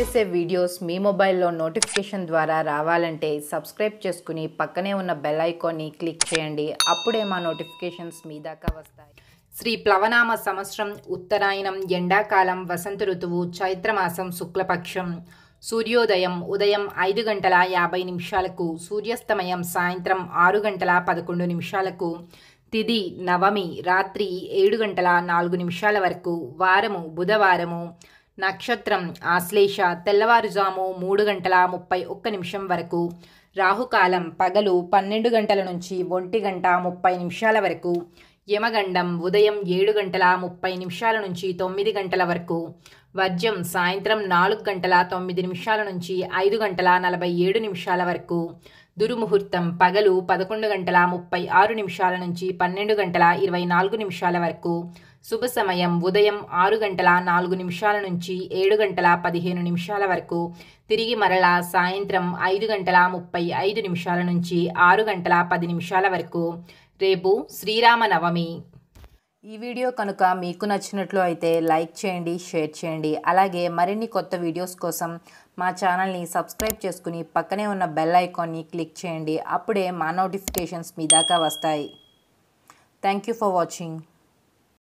చేసే వీడియోస్ మీ మొబైల్లో నోటిఫికేషన్ ద్వారా రావాలంటే సబ్స్క్రైబ్ చేసుకుని పక్కనే ఉన్న బెల్ ఐకాన్ని క్లిక్ చేయండి అప్పుడే మా నోటిఫికేషన్స్ మీ దాకా వస్తాయి శ్రీ ప్లవనామ సంవత్సరం ఉత్తరాయణం ఎండాకాలం వసంత ఋతువు చైత్రమాసం శుక్లపక్షం సూర్యోదయం ఉదయం ఐదు గంటల యాభై నిమిషాలకు సూర్యాస్తమయం సాయంత్రం ఆరు గంటల పదకొండు నిమిషాలకు తిది నవమి రాత్రి ఏడు గంటల నాలుగు నిమిషాల వరకు వారము బుధవారము నక్షత్రం ఆశ్లేష తెల్లవారుజాము మూడు గంటల ముప్పై ఒక్క నిమిషం వరకు రాహుకాలం పగలు పన్నెండు గంటల నుంచి ఒంటి గంట ముప్పై నిమిషాల వరకు యమగండం ఉదయం ఏడు గంటల ముప్పై నిమిషాల నుంచి తొమ్మిది గంటల వరకు వర్జం సాయంత్రం నాలుగు గంటల తొమ్మిది నిమిషాల నుంచి ఐదు గంటల నలభై ఏడు నిమిషాల వరకు దుర్ముహూర్తం పగలు పదకొండు గంటల ముప్పై ఆరు నిమిషాల నుంచి పన్నెండు గంటల ఇరవై నాలుగు నిమిషాల వరకు శుభ సమయం ఉదయం ఆరు గంటల నాలుగు నిమిషాల నుంచి ఏడు గంటల పదిహేను నిమిషాల వరకు తిరిగి మరలా సాయంత్రం ఐదు గంటల ముప్పై ఐదు నిమిషాల నుంచి ఆరు గంటల పది నిమిషాల వరకు రేపు శ్రీరామ నవమి ఈ వీడియో కనుక మీకు నచ్చినట్లు అయితే లైక్ చేయండి షేర్ చేయండి అలాగే మరిన్ని కొత్త వీడియోస్ కోసం మా ఛానల్ని సబ్స్క్రైబ్ చేసుకుని పక్కనే ఉన్న బెల్ ఐకాన్ని క్లిక్ చేయండి అప్పుడే మా నోటిఫికేషన్స్ మీ దాకా వస్తాయి థ్యాంక్ యూ ఫర్ వాచింగ్